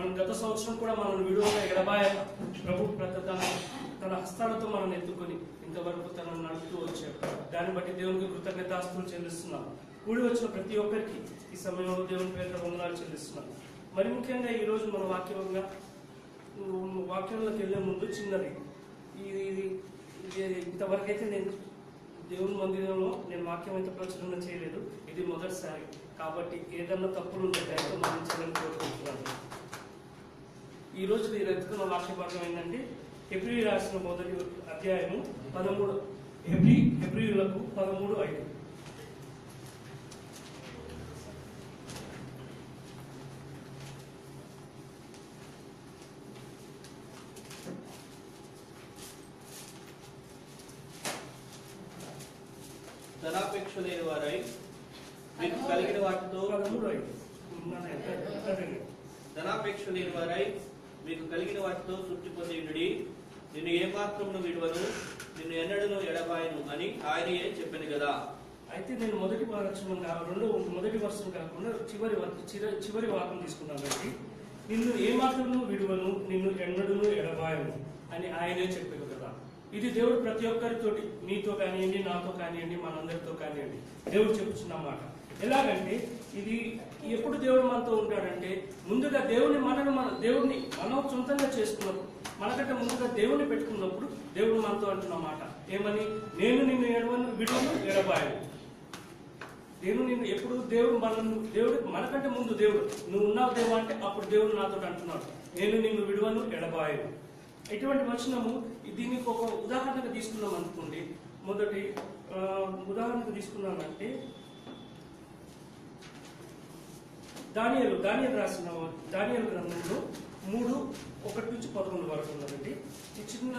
మనం గత సంవత్సరం కూడా మనం విడుదల ఎడబాయ ప్రభు ప్రత తన తన హస్తాలతో మనం ఎత్తుకొని ఇంతవరకు తనను నడుపుతూ వచ్చాడు దాన్ని బట్టి దేవునికి కృతజ్ఞతాస్తులు చెల్లిస్తున్నాం కూడి వచ్చిన ప్రతి ఒక్కరికి ఈ సమయంలో దేవుని పేరు వందనాలు చెల్లిస్తున్నాం మరి ముఖ్యంగా ఈ రోజు మన వాక్యంగా ఉమ్, వాక్యంలోకి వెళ్ళే ముందు చిన్నది ఇది ఇది- ఇది ఇంతవరకు అయితే నేను దేవుని మందిరంలో నేను వాక్యం అయితే ప్రచురణ చేయలేదు ఇది మొదటిసారి కాబట్టి ఏదన్నా తప్పులు ఉంటే దయతో మన్నించాలని కోరుకుంటున్నాను ఈ రోజు నేను ఎత్తుకున్న వాక్య భాగం ఏంటంటే ఎబ్రి రాసిన మొదటి అధ్యాయము పదమూడు ఎబ్రి ఎబ్రియులకు పదమూడు ఐదు ధనాపేక్ష లేని వారై మీకు కలిగిన వాటితో పదమూడు ఐదు మన ఎంత- ఎంతదండి? ధనాపేక్ష లేని వారై మీకు కలిగిన వాటితో తృప్తి పొందిండుడి నిన్ను ఏమాత్రమును విడువను నిన్ను ఎన్నడను ఎడబాయను అని ఆయనయే చెప్పింది కదా అయితే నేను మొదటి వచనం కా- రెండో మొదటి వర్షం కాకుండా చివరి వ- చిర- చివరి వాక్యం తీసుకున్నాను అండి నిన్ను ఏమాత్రము విడువను నిన్ను ఎన్నడను ఎడబాయను అని ఆయనే చెప్పారు కదా ఇది దేవుడు ప్రతి ఒక్కరితోటి మీతో కానివ్వండి నాతో కానివ్వండి మనందరితో కానివ్వండి దేవుడు చెప్పుచున్న మాట ఎలాగంటే ఇది ఎప్పుడు దేవుడు మనతో ఉంటాడంటే ముందుగా దేవుని మనను మన దేవుడిని మనం సొంతంగా చేసుకున్నప్పుడు మనకంటే ముందుగా దేవుని పెట్టుకున్నప్పుడు దేవుడు మనతో అంటున్న మాట ఏమని నేను నిన్ను ఎడవను విడువను ఎడబాయను నేను నిన్ను ఎప్పుడు దేవుడు మనల్ని దేవుడు మనకంటే ముందు దేవుడు నువ్వు ఉన్నావు దేవా అంటే అప్పుడు దేవుడు నాతో అంటున్నాడు నేను నిన్ను విడువను ఎడబాయను ఇటువంటి వచనము దీనికి ఒక ఉదాహరణగా తీసుకున్నాం అనుకోండి మొదటి ఆ, ఉదాహరణకు తీసుకున్నామంటే దానియలు దానియలు రాసిన దానియలు గ్రంథంలో మూడు ఒకటి నుంచి పదకొండు వరకు ఉన్నదండి ఈ చిన్న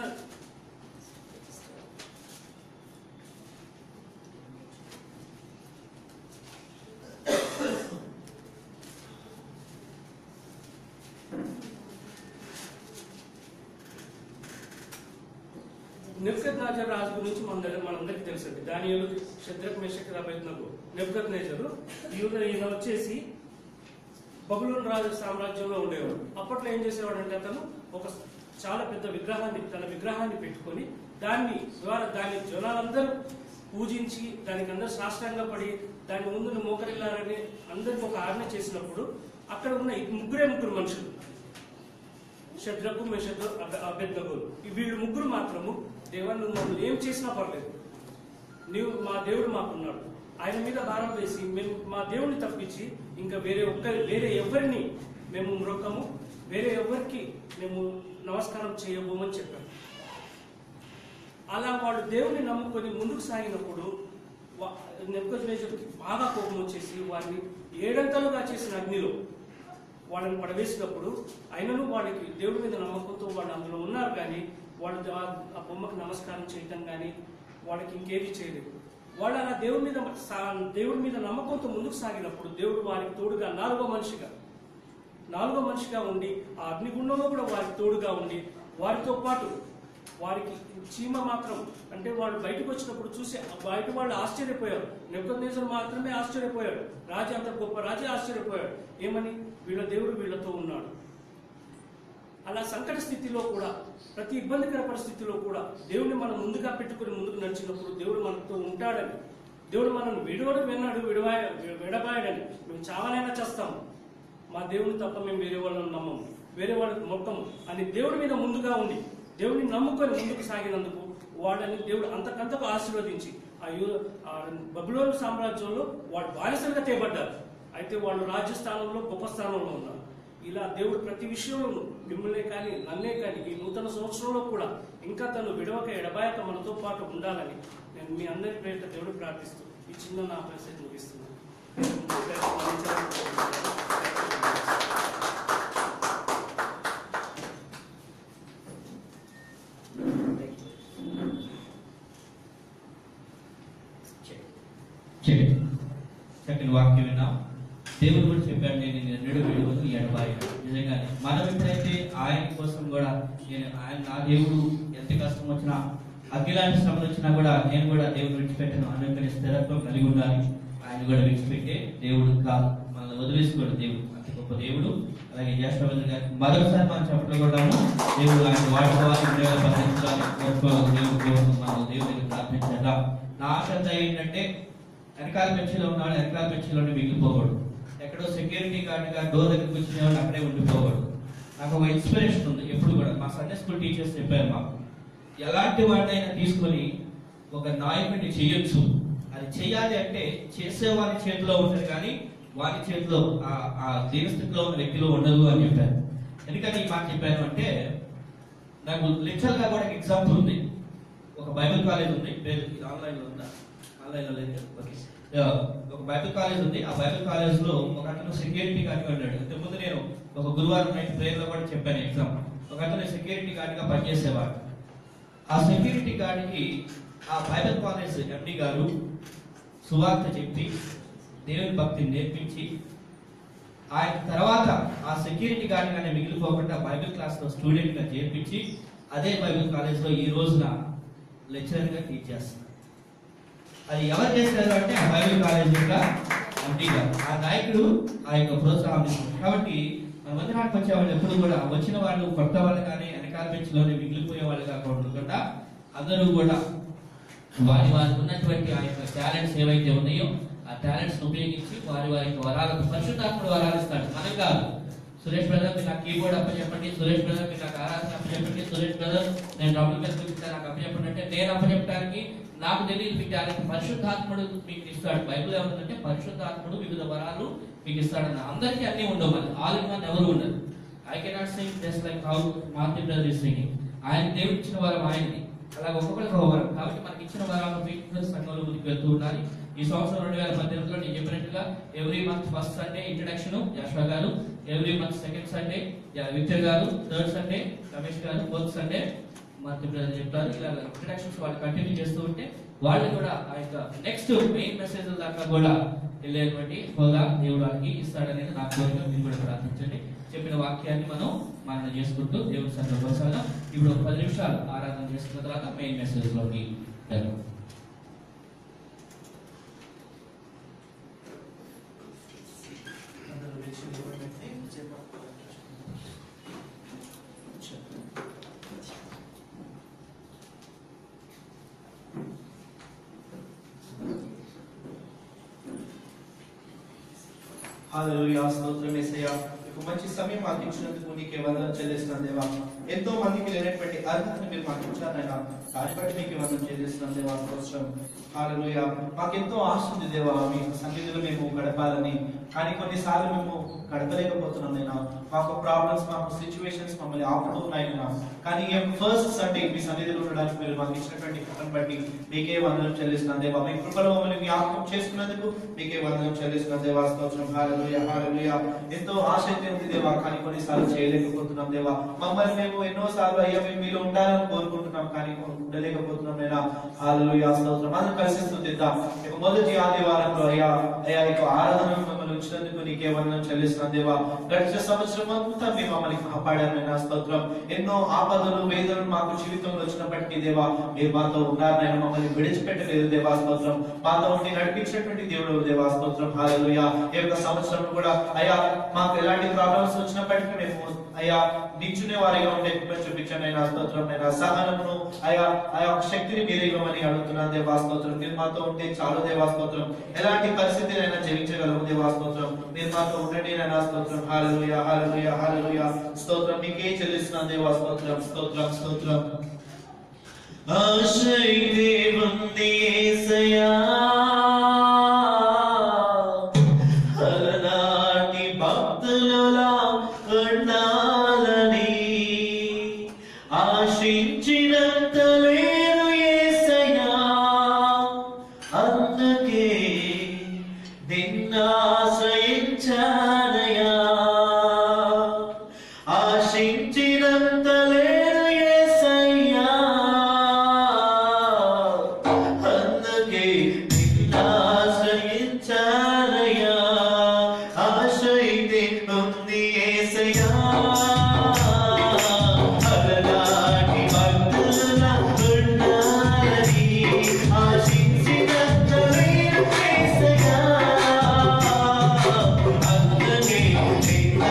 నెబ్కత్ నాజర్ రాజు గురించి మన దగ్గర మనందరికీ తెలుసండి దానియలు శత్రుక్ మేషక్ అభ్యర్థనకు నెబ్కత్ నేజరు ఈయన ఈయన వచ్చేసి బబులోన్ రాజు సామ్రాజ్యంలో ఉండేవాడు అప్పట్లో ఏం చేసేవాడు అంటే అతను ఒక చాలా పెద్ద విగ్రహాన్ని తన విగ్రహాన్ని పెట్టుకొని దాన్ని ద్వారా దాన్ని జనాలందరూ పూజించి దానికి అందరూ సాష్టాంగ పడి దాని ముందు మోకరిల్లారని అందరికి ఒక ఆజ్ఞ చేసినప్పుడు అక్కడ ఉన్న ఈ ముగ్గురే ముగ్గురు మనుషులు శత్రకు మెషకు అభ్యర్థకులు ఈ వీళ్ళు ముగ్గురు మాత్రము దేవా నువ్వు మమ్మల్ని ఏం చేసినా పర్లేదు నీవు మా దేవుడు మాకున్నాడు ఆయన మీద భారం వేసి మేము మా దేవుడిని తప్పించి ఇంకా వేరే ఒక్కరి వేరే ఎవరిని మేము మ్రొక్కము వేరే ఎవరికి మేము నమస్కారం చేయబోమని చెప్పాము అలా వాళ్ళు దేవుని నమ్ముకొని ముందుకు సాగినప్పుడు నెప్పుకొచ్చి బాగా కోపం వచ్చేసి వారిని ఏడంతలుగా చేసిన అగ్నిలో వాళ్ళని పడవేసినప్పుడు అయినను వాళ్ళకి దేవుడి మీద నమ్మకంతో వాళ్ళు అందులో ఉన్నారు కానీ వాళ్ళు ఆ- ఆ బొమ్మకు నమస్కారం చేయటం కానీ వాళ్ళకి ఇంకేది చేయలేదు వాళ్ళు అలా దేవుడి మీద సా- దేవుడి మీద నమ్మకంతో ముందుకు సాగినప్పుడు దేవుడు వారికి తోడుగా నాలుగో మనిషిగా నాలుగో మనిషిగా ఉండి ఆ అగ్నిగుండంలో కూడా వారికి తోడుగా ఉండి వారితో పాటు వారికి చీమ మాత్రం అంటే వాళ్ళు బయటకు వచ్చినప్పుడు చూసి బయట వాళ్ళు ఆశ్చర్యపోయారు నెప్పుకొనేసరి మాత్రమే ఆశ్చర్యపోయాడు రాజు అంత గొప్ప రాజే ఆశ్చర్యపోయాడు ఏమని వీళ్ళ దేవుడు వీళ్ళతో ఉన్నాడు అలా సంకట స్థితిలో కూడా ప్రతి ఇబ్బందికర పరిస్థితిలో కూడా దేవుడిని మనం ముందుగా పెట్టుకుని ముందుకు నడిచినప్పుడు దేవుడు మనతో ఉంటాడని దేవుడు మనల్ని విడవడు విన్నాడు విడవాయ విడబాయడని మేము చావనైనా చేస్తాము మా దేవుని తప్ప మేము వేరే వాళ్ళని నమ్మము వేరే వాళ్ళకి మొక్కము అని దేవుడి మీద ముందుగా ఉండి దేవుడిని నమ్ముకొని ముందుకు సాగినందుకు వాళ్ళని దేవుడు అంతకంతకు ఆశీర్వదించి ఆ యూ ఆ బబులోను సామ్రాజ్యంలో వాడు బానిసలుగా తేబడ్డారు అయితే వాళ్ళు రాజ్యస్థానంలో గొప్ప స్థానంలో ఉన్నారు ఇలా దేవుడు ప్రతి విషయంలోనూ మిమ్మల్నే కానీ నన్నే కానీ ఈ నూతన సంవత్సరంలో కూడా ఇంకా తను విడవక ఎడబాయక మనతో పాటు ఉండాలని నేను మీ అందరి పేరిట దేవుడు ప్రార్థిస్తూ ఈ చిన్న నా మెసేజ్ ముగిస్తున్నాను చేయండి చక్కని వాక్యం విన్నాం దేవుడు కూడా చెప్పాడు నేను నిన్ను ఎన్నడూ విడువను ఎడబాయి నిజంగానే మనం ఎప్పుడైతే ఆయన కోసం కూడా నేను ఆయన నా దేవుడు ఎంత కష్టం వచ్చినా అగ్గిలాంటి శ్రమలు వచ్చినా కూడా నేను కూడా దేవుడు విడిచిపెట్టను అనుకునే స్థిరత్వం కలిగి ఉండాలి ఆయన కూడా విడిచిపెట్టే దేవుడు కాదు మనల్ని వదిలేసుకోడు దేవుడు అంత గొప్ప గొప్ప దేవుడు అలాగే జ్యేష్ఠవేంద్ర గారికి మరొకసారి మనం చెప్పడం కూడాము దేవుడు ఆయన వాడుకోవాలి రెండు వేల పద్దెనిమిది కోరుకోవాలి దేవుడు దేవుడు మనం దేవుడికి ప్రార్థించాలా నా ఆశ అంతా ఏంటంటే వెనకాల బెంచ్లో ఉన్నాడు వెనకాల బెంచ్లోనే మిగిలిపోకూడదు ఎక్కడో సెక్యూరిటీ గార్డ్గా డోర్ దగ్గరికి వచ్చిన వాళ్ళు అక్కడే ఉండిపోకూడదు నాకు ఒక ఇన్స్పిరేషన్ ఉంది ఎప్పుడు కూడా మా సండే స్కూల్ టీచర్స్ చెప్పారు మాకు ఎలాంటి వాడినైనా తీసుకొని ఒక నాయకుడిని చేయొచ్చు అది చేయాలి అంటే చేసే వారి చేతిలో ఉంటుంది కానీ వారి చేతిలో ఆ- ఆ దీనస్థితిలో ఉన్న వ్యక్తిలో ఉండదు అని చెప్పారు ఎందుకని ఈ మాట చెప్పాను అంటే నాకు లిటరల్ గా కూడా ఎగ్జాంపుల్ ఉంది ఒక బైబిల్ కాలేజ్ ఉంది పేరు ఇది ఆన్లైన్ లో ఉందా ఆన్లైన్ లో లేదు ఓకే యా, ఒక బైబిల్ కాలేజ్ ఉంది ఆ బైబిల్ కాలేజ్ లో ఒక అతను సెక్యూరిటీ గార్డ్ ఉన్నాడు ఇంతకుముందు నేను ఒక గురువారం నైట్ ప్రేయర్ లో కూడా చెప్పాను ఎగ్జామ్ ఒక అతను సెక్యూరిటీ గార్డ్ గా పనిచేసేవాడు ఆ సెక్యూరిటీ గార్డ్కి ఆ బైబిల్ కాలేజ్ ఎండి గారు సువార్త చెప్పి దేవుని భక్తిని నేర్పించి ఆయన తర్వాత ఆ సెక్యూరిటీ గార్డ్ గానే మిగిలిపోకుండా బైబిల్ క్లాస్ లో స్టూడెంట్ గా చేర్పించి అదే బైబిల్ కాలేజ్ లో ఈ రోజున లెక్చరర్ గా టీచ్ చేస్తున్నారు అది ఎవరు చేశారు అంటే ఆ బైబిల్ కాలేజ్ యొక్క ఎండి గారు ఆ నాయకుడు ఆ యొక్క ప్రోత్సాహం ఇస్తున్నారు. కాబట్టి మన మందిరానికి వచ్చే వాళ్ళు ఎప్పుడు కూడా వచ్చిన వాళ్ళు కొత్త వాళ్ళు కానీ వెనకాల బెంచ్లోనే మిగిలిపోయే వాళ్ళు కాకుండా అందరూ కూడా వారి వారికి ఉన్నటువంటి ఆ యొక్క టాలెంట్స్ ఏవైతే ఉన్నాయో ఆ టాలెంట్స్ ఉపయోగించి వారి వారి యొక్క వరాలకు పరిశుద్ధాత్ముడు వరాలు ఇస్తాడు మనం కాదు సురేష్ బ్రదర్ మీరు నాకు కీబోర్డ్ అప్ప చెప్పండి సురేష్ బ్రదర్ మీరు నాకు ఆరాధన అప్ప చెప్పండి సురేష్ బ్రదర్ నేను డబ్బులు మీద చూపిస్తాను నాకు అప్ప చెప్పండి అంటే నేను అప్ప చెప్పడానికి నాకు తెలియదు మీకు టాలెంట్ పరిశుద్ధాత్ముడు మీకు ఇస్తాడు బైబిల్ ఏమంటుందంటే పరిశుద్ధాత్ముడు వివిధ వరాలు మీకు ఇస్తాడన్న అందరికీ అన్ని ఉండవు మరి ఆల్ ఇన్ వన్ ఎవరు ఉండరు I cannot sing just like how Martin brother is singing ఆయన దేవుడు ఇచ్చిన వరం ఆయనది అలాగే ఒక్కొక్కరికి ఒక వరం కాబట్టి మనకి ఇచ్చిన వరాలను వీటిలో సంఘంలో ముందుకు వెళ్తూ ఉండాలి ఈ సంవత్సరం రెండు వేల పద్దెనిమిదిలో నేను చెప్పినట్టుగా every month first Sunday introduction యాశ్వా గారు every month second Sunday Victor గారు థర్డ్ సండే రమేష్ గారు ఫోర్త్ సండే మంత్రి బ్రదర్ చెప్పారు ఇలా ఇంట్రడక్షన్స్ వాళ్ళు కంటిన్యూ చేస్తూ ఉంటే వాళ్ళు కూడా ఆ యొక్క నెక్స్ట్ మెయిన్ మెసేజ్ దాకా కూడా వెళ్ళేటువంటి హోదా దేవుడు వాళ్ళకి ఇస్తాడనేది నా కోరిక మీరు కూడా ప్రార్థించండి చెప్పిన వాక్యాన్ని మనం మనం చేసుకుంటూ దేవుడి సందర్భాలు ఇప్పుడు ఒక పది నిమిషాలు ఆరాధన చేసుకున్న తర్వాత మెయిన్ మెసేజ్ లోకి వెళ్దాం అందరూ లేచి నిలబడండి. చెప్పు. హల్లెలూయా స్తోత్రం యేసయ్యా మీకు మంచి సమయం మాకు ఇచ్చినందుకు నీకే వందనం చెల్లిస్తున్నాను దేవా ఎంతో మందికి లేనటువంటి అర్హతను మీరు మాకు ఇచ్చారనైనా దాన్ని బట్టి మీకు వందనం చెల్లిస్తున్నాను దేవా స్తోత్రం హల్లెలూయా మాకెంతో ఆశ ఉంది దేవా మీ సన్నిధిలో మేము గడపాలని కానీ కొన్నిసార్లు మేము గడపలేకపోతున్నాం నేను మాకు ప్రాబ్లమ్స్ మాకు సిచ్యువేషన్స్ మమ్మల్ని ఆపుతూ ఉన్నాయి నేను కానీ ఫస్ట్ సండే మీ సన్నిధిలో ఉండడానికి మీరు మాకు ఇచ్చినటువంటి కృపను బట్టి మీకే వందనం చెల్లిస్తున్నాను దేవా మీ కృపలో మమ్మల్ని జ్ఞాపకం చేసుకున్నందుకు మీకే వందనం చెల్లిస్తున్నాను దేవా స్తోత్రం హాలూయా హాలూయా ఎంతో ఆసక్తి ఉంది దేవా కానీ కొన్నిసార్లు చేయలేకపోతున్నాం దేవా మమ్మల్ని మేము ఎన్నో సార్లు అయ్యా మేము మీలో ఉండాలని కోరుకుంటున్నాం కానీ ఉండలేకపోతున్నాం నేనా హాలూయా స్తోత్రం మనం కలిసి స్థుతిద్దాం ఇక మొదటి ఆదివారంలో అయ్యా అయ్యా ఇక ఆరాధన మమ్మల్ని ఉంచినందుకు నీకే వందనం చెల్లిస్తున్నాను దేవా గడిచిన సంవత్సరం అంతా మీ మమ్మల్ని కాపాడారు నాయనా స్తోత్రం ఎన్నో ఆపదలు వేదనలు మాకు జీవితంలో వచ్చినప్పటికీ దేవా మీరు మాతో ఉన్నారు నాయన మమ్మల్ని విడిచిపెట్టలేదు దేవా స్తోత్రం మాతో ఉండి నడిపించినటువంటి దేవుడు దేవా స్తోత్రం హాలూయా ఈ యొక్క సంవత్సరం కూడా అయ్యా మాకు ఎలాంటి ప్రాబ్లమ్స్ వచ్చినప్పటికీ మేము అయ్యా నిల్చునే వారిగా ఉండే కృప చూపించండి అయినా స్తోత్రం అయినా సహనమును అయా ఆ యొక్క శక్తిని మీరు ఇవ్వమని అడుగుతున్నాను దేవా స్తోత్రం మీరు మాతో ఉంటే చాలు దేవా స్తోత్రం ఎలాంటి పరిస్థితినైనా జయించగలము దేవా స్తోత్రం మీరు మాతో ఉండండి నైనా స్తోత్రం హాలూయా హాలూయా హాలూయా స్తోత్రం మీకే చెల్లిస్తున్నాను దేవా స్తోత్రం స్తోత్రం స్తోత్రం ఆశ్రయితే ఉంది యేసయ్యా అలనాటి భక్తులలా ఉండాలని ఆశించినంత లేదు యేసయ్యా అందుకే నిన్నాశ్రయించానయా ఆశించినంత లేదు యేసయ్యా అందుకే నిన్నాశ్రయించానయా ఆశయితే ఉంది యేసయ్యా అలనాటి భక్తుల ఉండాలని ఆశించినంత లేదు యేసయ్యా అందుకే నిన్నాశ్రయించానయా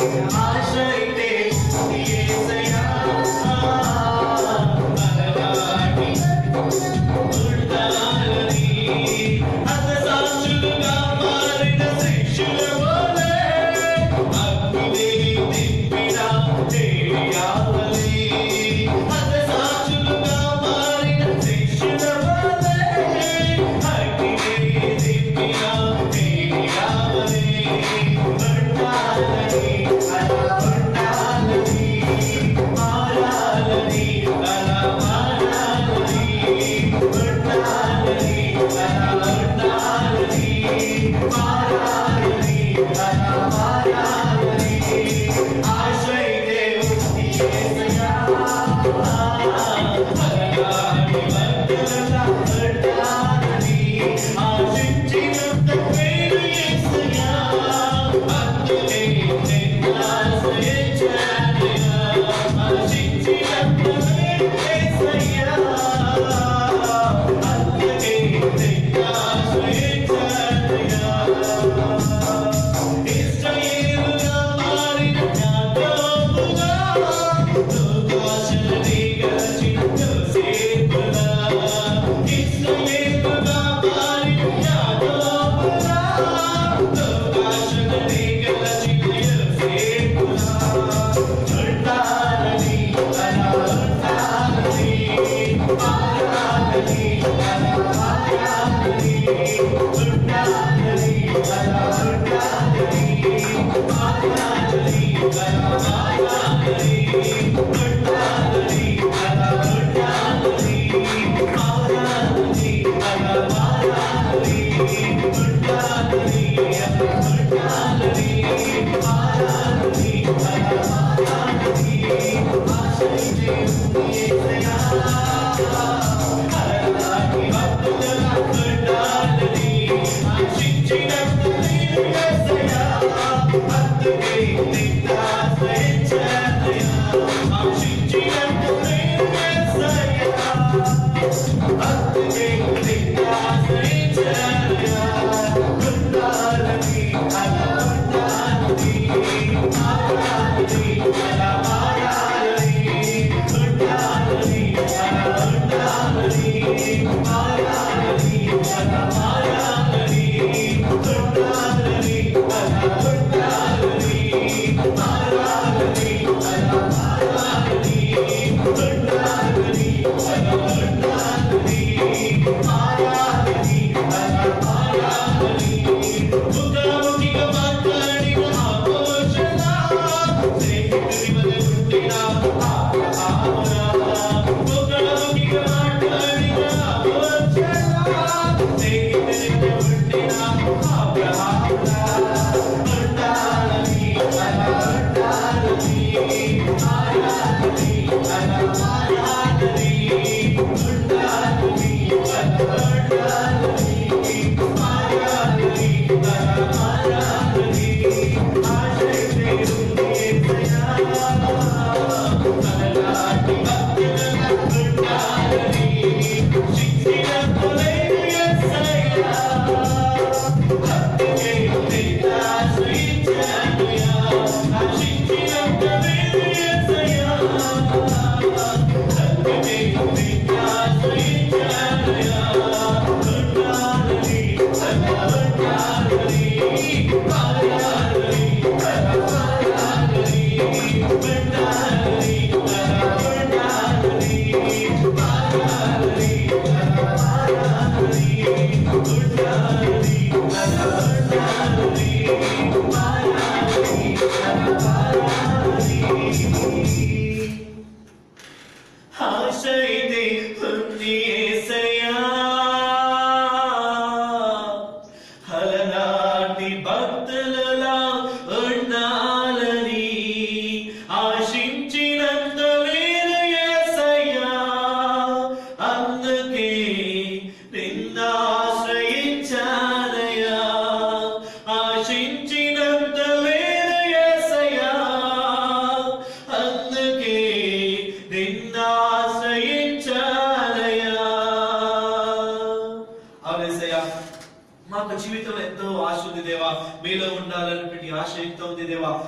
Thank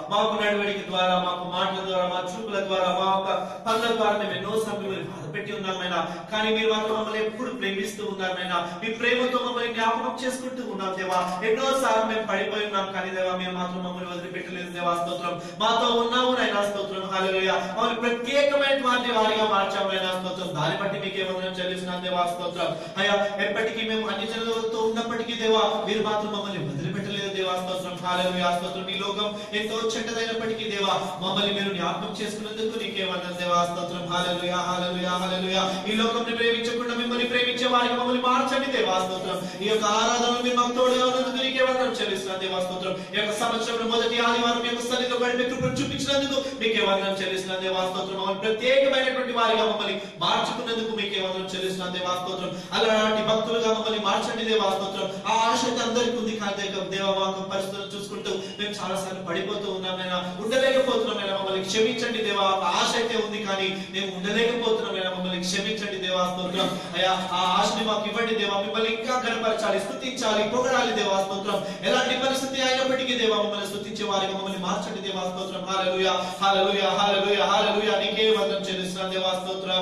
మాకు నడవడిక ద్వారా మాకు మాటల ద్వారా మా చూపుల ద్వారా మా యొక్క పనుల ద్వారా మేము ఎన్నో సమయం మీరు బాధ పెట్టి ఉన్నామైనా కానీ మీరు మాత్రం మమ్మల్ని ఎప్పుడు ప్రేమిస్తూ ఉన్నారైనా మీ ప్రేమతో మమ్మల్ని జ్ఞాపకం చేసుకుంటూ ఉన్నాం దేవా ఎన్నో సార్లు మేము పడిపోయి ఉన్నాం కానీ దేవా మీరు మాత్రం మమ్మల్ని వదిలిపెట్టలేదు దేవా స్తోత్రం మాతో ఉన్నావు నైనా స్తోత్రం హల్లెలూయా మమ్మల్ని ప్రత్యేకమైనటువంటి వారిగా మార్చాము నైనా స్తోత్రం దాన్ని బట్టి మీకు ఏమన్నా చెల్లిస్తున్నాను దేవా స్తోత్రం అయ్యా ఎప్పటికీ మేము అన్ని జనులతో ఉన్నప్పటికీ దేవా మీరు మాత్రం మమ్మల్ని వదిలిపెట్టలేదు దేవా స్తోత్రం హల్లెలూయా స్తోత్రం ఈ లోకం ఎంతో చెడ్డదైనప్పటికీ దేవా మమ్మల్ని మీరు జ్ఞాపకం చేసుకున్నందుకు నీకేమన్నా దేవా స్తోత్రం హల్లెలూయా హల్లెలూయా హల్లెలూయా ఈ లోకంని ప్రేమించకుండా మిమ్మల్ని ప్రేమించే వారికి మమ్మల్ని మార్చండి దేవా స్తోత్రం ఈ యొక్క ఆరాధన మీరు మాకు తోడుగా ఉన్నందుకు నీకే వందనం చెల్లిస్తున్నాను దేవా స్తోత్రం ఈ యొక్క సంవత్సరంలో మొదటి ఆదివారం మీ యొక్క సన్నిధిలో గడిపే కృపను చూపించినందుకు మీకే వందనం చెల్లిస్తున్నాను దేవా స్తోత్రం మమ్మల్ని ప్రత్యేకమైనటువంటి వారిగా మమ్మల్ని మార్చుకున్నందుకు మీకే వందనం చెల్లిస్తున్నాను దేవా స్తోత్రం అలాంటి భక్తులుగా మమ్మల్ని మార్చండి దేవా స్తోత్రం ఆ ఆశ అయితే అందరికీ ఉంది కానీ దేవ- దేవా మాకు పరిస్థితులను చూసుకుంటూ మేము చాలా సార్లు పడిపోతూ ఉన్నామైనా ఉండలేకపోతున్నామైనా మమ్మల్ని క్షమించండి దేవా ఆ ఆశ అయితే ఉంది కానీ మేము ఉండలేకపోతున్నామైనా మమ్మల్ని క్షమించండి దేవా స్తోత్రం అయ్యా ఆ ఆశని మాకు ఇవ్వండి దేవా మిమ్మల్ని ఇంకా కనపరచాలి స్తుతించాలి పొగడాలి దేవా స్తోత్రం ఎలాంటి పరిస్థితి అయినప్పటికీ దేవా మమ్మల్ని స్తుతించే వారిగా మమ్మల్ని మార్చండి దేవా స్తోత్రం హల్లెలూయా హల్లెలూయా హల్లెలూయా హల్లెలూయా నీకే వందనం చెల్లిస్తున్నాను దేవా స్తోత్రం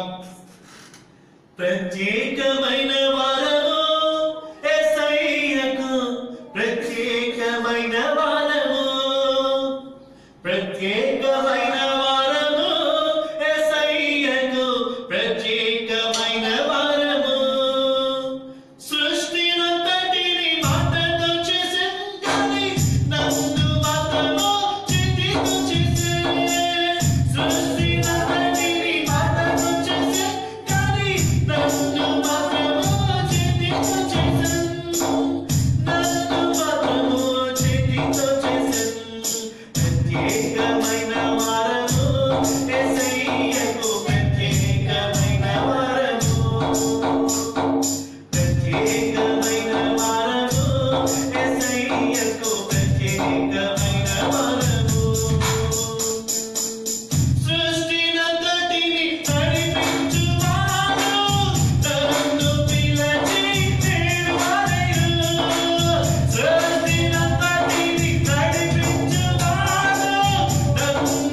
ప్రత్యేకమైన వరము యేసయ్యకు ప్రత్యేకమైన వరము ప్రత్యేకమైన వరము యేసయ్యకు ప్రత్యేకమైన వరము సృష్టినంతటిని మాటతో చేసెను కానీ నన్ను మాత్రము చేతితో చేసెను. సృష్టినంతటిని మాటతో చేసెను కానీ నన్ను మాత్రము చేతితో చేసెను. నన్ను మాత్రము చేతితో చేసెను. ప్రత్యేకమైన వరము యేసయ్యకు ప్రత్యేకమైన వరము ప్రత్యేకమైన వరము యేసయ్యకు ప్రత్యేకమైన వరము సృష్టినంతటిని నడిపించువాడు నన్ను పిలిచి చేరువాడు సృష్టినంతటిని నడిపించువాడు నన్ను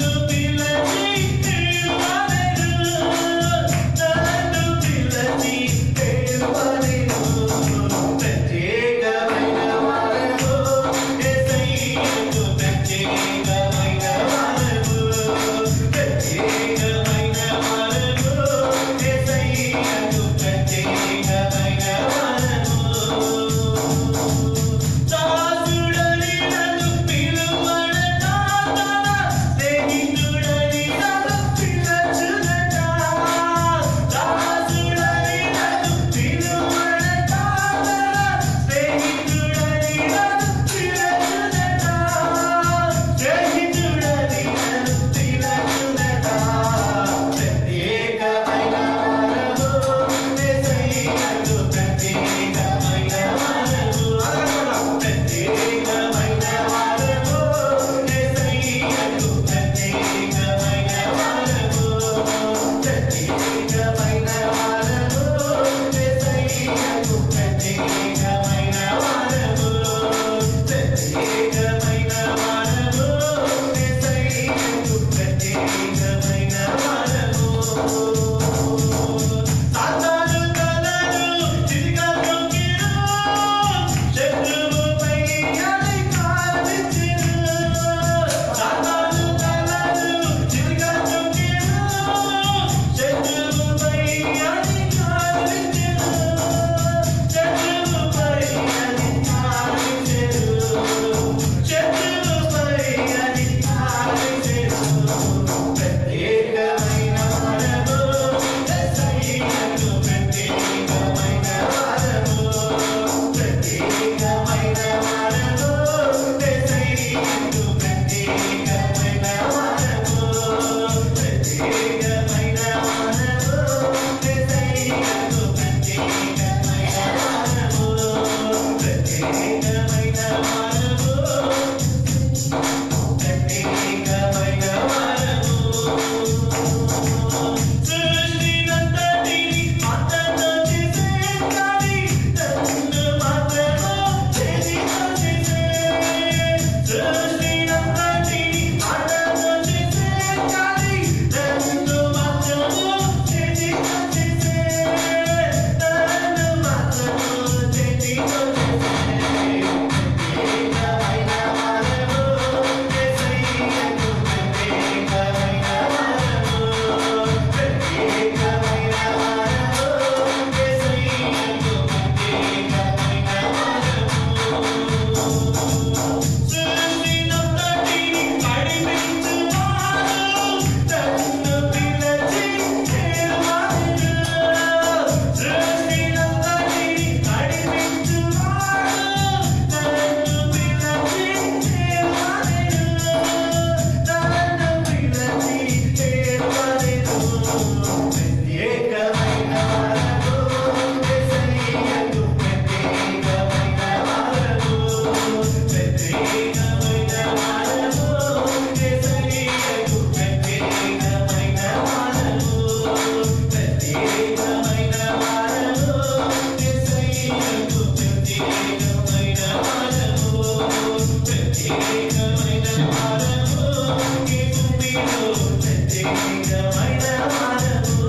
నిజమైన వారము.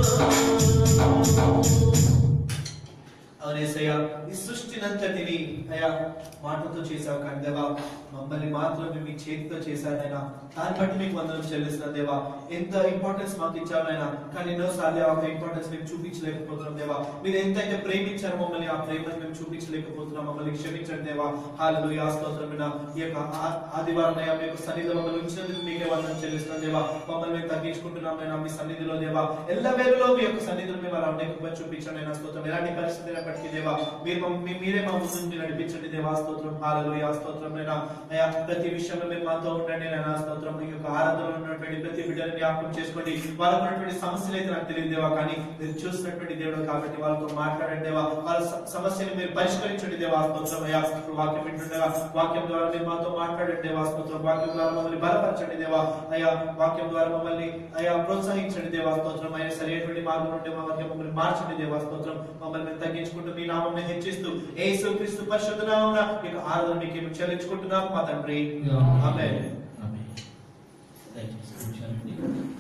అవునేసయ్యా ఈ సృష్టినంతటిని అయ్యా మాటతో చేశావు కానీ దేవా మమ్మల్ని మాత్రం మీ చేతితో చేశానైనా దాన్ని బట్టి మీకు వందలు చెల్లిస్తున్నా దేవా ఎంత ఇంపార్టెన్స్ మాకు ఇచ్చావైనా కానీ ఎన్నోసార్లు ఆ ఇంపార్టెన్స్ మేము చూపించలేకపోతున్నాం దేవా మీరు ఎంతైతే ప్రేమించారో మమ్మల్ని ఆ ప్రేమను మేము చూపించలేకపోతున్నాం మమ్మల్ని క్షమించండి దేవా హాలు ఆస్తోత్రమైన ఈ యొక్క ఆ- ఆదివారం అయ్యా మీ యొక్క సన్నిధిలో మమ్మల్ని ఉంచినందుకు మీకే వందనం చెల్లిస్తున్నాం దేవా మమ్మల్ని మేము తగ్గించుకుంటున్నాం అయినా మీ సన్నిధిలో దేవా ఎల్ల వేళలో మీ యొక్క సన్నిధిలో మేము అలా ఉండే కృప చూపించండి అయినా స్తోత్రం ఎలాంటి పరిస్థితి అయినప్పటికీ దేవా మీరు మమ్మ- మీ- మీరే మా ముందు నుండి నడిపించండి దేవా స్తోత్రం హాలలో ఆ స్తోత్రం అయినా అయ్యా ప్రతి విషయంలో మీరు మాతో ఉండండి నేను ఆ స్తోత్రం ఈ యొక్క ఆరాధనలో ఉన్నటువంటి ప్రతి బిడ్డని జ్ఞాపకం చేసుకోండి వాళ్ళకు ఉన్నటువంటి సమస్యలు అయితే నాకు తెలియదు దేవా కానీ మీరు చూసినటువంటి దేవుడు కాబట్టి వాళ్ళతో మాట్లాడండి దేవా వాళ్ళ స- సమస్యని మీరు పరిష్కరించండి దేవా స్తోత్రం అయ్యా ఇప్పుడు వాక్యం వింటుండగా వాక్యం ద్వారా మీరు మాతో మాట్లాడండి దేవా స్తోత్రం వాక్యం ద్వారా మమ్మల్ని బలపరచండి దేవా అయ్యా వాక్యం ద్వారా మమ్మల్ని అయ్యా ప్రోత్సహించండి దేవా స్తోత్రం అయ్యా సరైనటువంటి మార్గం నుండి మా వాక్యం మమ్మల్ని మార్చండి దేవా స్తోత్రం మమ్మల్ని మేము తగ్గించుకుంటూ మీ నామం హెచ్చిస్తూ యేసు క్రీస్తు పరిశుద్ధ నామమున మీకు ఆరాధన మీకు చెల్లించుకుంటున్నాము మా తండ్రి ఆమేన్ ఆమేన్. దయచేసి కూర్చోండి.